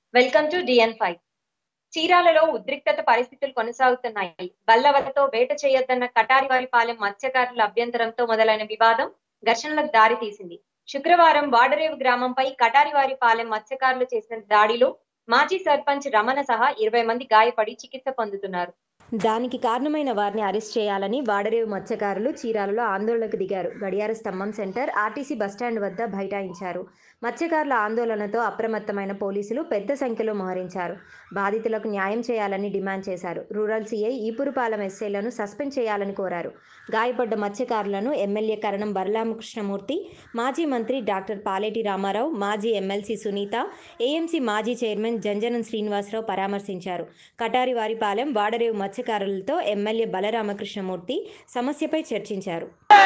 Welcome to DN five చీరాలలో ఉద్రిక్తత పరిస్థితులు కొనసాగుతున్నాయి బల్లవలతో వేట చేయొద్దన్న కటారివారిపాలెం మత్స్యకారుల అభ్యంతరంతో మొదలైన వివాదం ఘర్షణలకు దారి తీసింది శుక్రవారం వాడరేవు గ్రామంపై కటారివారిపాలెం మత్స్యకారులు చేసిన దాడిలో మాజీ సర్పంచ్ రమణ సహా ఇరవై మంది గాయపడి చికిత్స పొందుతున్నారు దానికి కారణమైన వారిని అరెస్ట్ చేయాలని వాడరేవు మత్స్యకారులు చీరాలలో ఆందోళనకు దిగారు గడియార స్తంభం సెంటర్ ఆర్టీసీ బస్టాండ్ వద్ద బైఠాయించారు మత్స్యకారుల ఆందోళనతో అప్రమత్తమైన పోలీసులు పెద్ద సంఖ్యలో మోహరించారు బాధితులకు న్యాయం చేయాలని డిమాండ్ చేశారు రూరల్ సీఐ ఈపురుపాలెం ఎస్ఐలను సస్పెండ్ చేయాలని కోరారు గాయపడ్డ మత్స్యకారులను ఎమ్మెల్యే కరణం బలరామకృష్ణమూర్తి మాజీ మంత్రి డాక్టర్ పాలేటి రామారావు మాజీ ఎమ్మెల్సీ సునీత ఏఎంసీ మాజీ చైర్మన్ జంజనం శ్రీనివాసరావు పరామర్శించారు కటారివారిపాలెం వాడరేవు మత్స్యకారులతో ఎమ్మెల్యే బలరామకృష్ణమూర్తి సమస్యపై చర్చించారు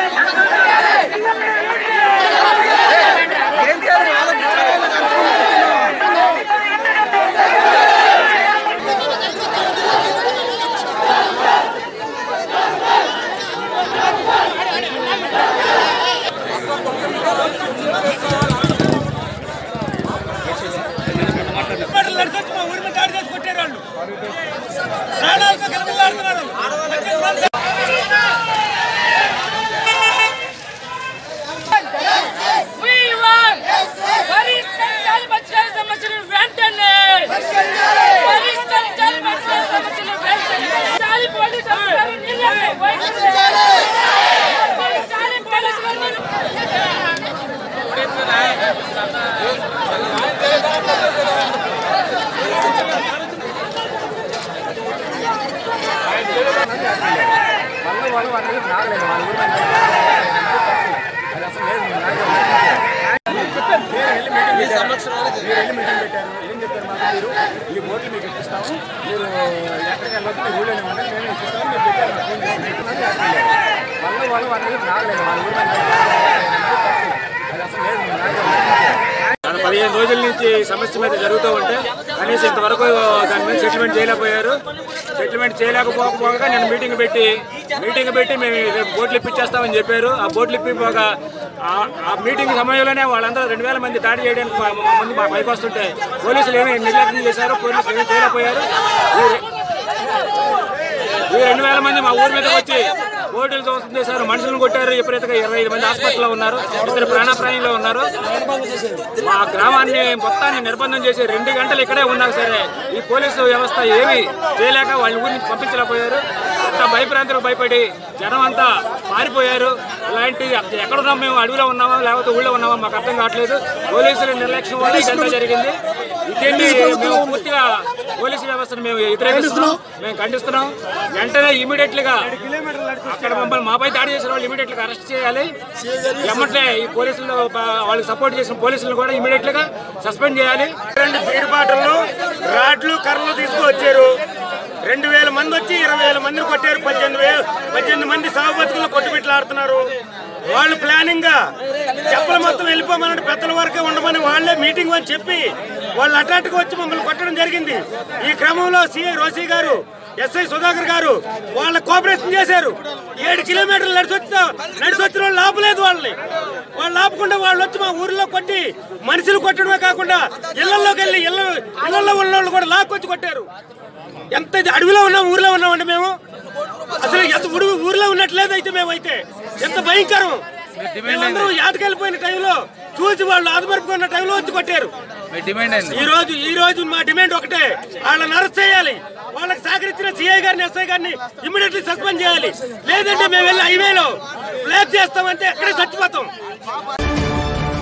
హాస్పిటల్ నడిచొచ్చి మా ఊరి మీద దాడి చేసి కొట్టారు వాళ్ళు ప్రాణాలతో గిలగిల్లాడుతున్నారు We want పరిష్కరించాలి మత్స్యకార సమస్యలు వెంటనే పరిష్కరించాలి మత్స్యకార సమస్యలు వెంటనే చాలి పోలీసు అధికారులు నిన్ననే వైఖరి చాలి పోలీసు వారు మీ సంరక్షణలో మీరు వెళ్ళి మీటింగ్ పెట్టారు ఏం చెప్పారు మాకు మీరు ఈ బోట్లు మీకు ఇప్పిస్తాము మీరు ఎక్కడికి వెళ్ళొద్దు మీరు ఊళ్ళో ఉండండి మేము ఇప్పిస్తాము మీరు పెట్టారు మాకు ఫోన్ చేసి మీకు మంది ఆడలేదు. వాళ్ళు వాళ్ళు వాళ్ళ దగ్గర రాగలేదు వాళ్ళ ఊళ్ళో అది అసలు లేదు మీరు రాగలేదు. గత పదిహేను రోజుల నుంచి ఈ సమస్య మీద జరుగుతూ ఉంటే కనీసం ఇంతవరకు దాని మీద సెటిల్మెంట్ చేయలేకపోయారు సెటిల్మెంట్ చేయలేకపోకపోగా నేను మీటింగ్ పెట్టి మీటింగ్ పెట్టి మేము రేపు బోట్లు ఇప్పించేస్తామని చెప్పారు ఆ బోట్లు ఇప్పిపోగా ఆ- ఆ మీటింగ్ సమయంలోనే వాళ్ళందరూ రెండు వేల మంది దాడి చేయడానికి మా- మా ముందు మా పైకి వస్తుంటే పోలీసులు ఏమీ నిర్లక్ష్యం చేశారు పోలీసులు ఏమీ చేయలేకపోయారు ఈ- ఈ రెండు వేల మంది మా ఊరి మీదకి వచ్చి ఓటులు దోషం చేశారు మనుషులను కొట్టారు విపరీతంగా ఇరవై ఐదు మంది హాస్పిటల్లో ఉన్నారు ఇద్దరు ప్రాణాప్రాయంలో ఉన్నారు మా గ్రామాన్ని మొత్తాన్ని నిర్బంధం చేసి రెండు గంటలు ఇక్కడే ఉన్నా సరే ఈ పోలీసు వ్యవస్థ ఏమీ చేయలేక వాళ్ళ ఊరి నుంచి పంపించలేకపోయారు అంత భయప్రాంతులకు భయపడి జనం అంతా పారిపోయారు ఇలాంటి ఎక్కడున్నాం మేము అడవిలో ఉన్నామా లేకపోతే ఊళ్ళో ఉన్నామా మాకు అర్థం కావట్లేదు పోలీసుల నిర్లక్ష్యం వల్ల ఇదంతా జరిగింది ఇదేంటి మేము పూర్తిగా పోలీసు వ్యవస్థను మేము వ్యతిరేకిస్తున్నాం మేము ఖండిస్తున్నాం వెంటనే ఇమీడియట్ గా అక్కడ మమ్మల్ని మాపై దాడి చేసిన వాళ్ళు ఇమీడియట్ గా అరెస్ట్ చేయాలి ఎమ్మట్లే ఈ పోలీసులు ప- వాళ్ళకి సపోర్ట్ చేసిన పోలీసులు కూడా ఇమీడియట్ గా సస్పెండ్ చేయాలి రెండు బీర్ బాటలు రాడ్లు కర్రలు తీసుకువచ్చారు రెండు వేల మంది వచ్చి ఇరవై వేల మందిని కొట్టారు పద్దెనిమిది వేలు పద్దెనిమిది మంది సాగు బతుకులు కొట్టుబిట్లాడుతున్నారు వాళ్ళు ప్లానింగ్ గా చెప్పలు మొత్తం వెళ్ళిపోమని పెద్దల వరకే ఉండమని వాళ్ళే మీటింగ్ అని చెప్పి వాళ్ళు అటాట్గా వచ్చి మమ్మల్ని కొట్టడం జరిగింది ఈ క్రమంలో సిఐ రోసీ గారు ఎస్ఐ సుధాకర్ గారు వాళ్ళ కోఆపరేషన్ చేశారు ఏడు కిలోమీటర్లు నడిచొచ్చిన నడిచొచ్చిన వాళ్ళు ఆపలేదు వాళ్ళని వాళ్ళు ఆపకుండా వాళ్ళు వచ్చి మా ఊర్లో కొట్టి మనుషులు కొట్టడమే కాకుండా ఇళ్లలోకి వెళ్ళి ఇళ్ళ ఇళ్లలో ఉన్న వాళ్ళు కూడా లాక్కొచ్చి కొట్టారు ఎంత ఇది అడవిలో ఉన్నాం ఊర్లో ఉన్నామండి మేము అసలు ఎంత ఉడు ఊర్లో ఉన్నట్లేదు అయితే మేమైతే ఎంత భయంకరం మేమందరూ యాతకెళ్ళిపోయిన టైంలో చూసి వాళ్ళు ఆదమరుపుకున్న టైంలో వచ్చి కొట్టారు ఈ రోజు ఈ రోజు మా డిమాండ్ ఒకటే వాళ్ళని అరెస్ట్ చేయాలి వాళ్ళకి సహకరించిన సిఐ గారిని ఎస్ఐ గారిని ఇమీడియట్లీ సస్పెండ్ చేయాలి లేదంటే మేము వెళ్ళి హైవేలో ప్లేస్ చేస్తామంటే ఎక్కడే చచ్చిపోతాం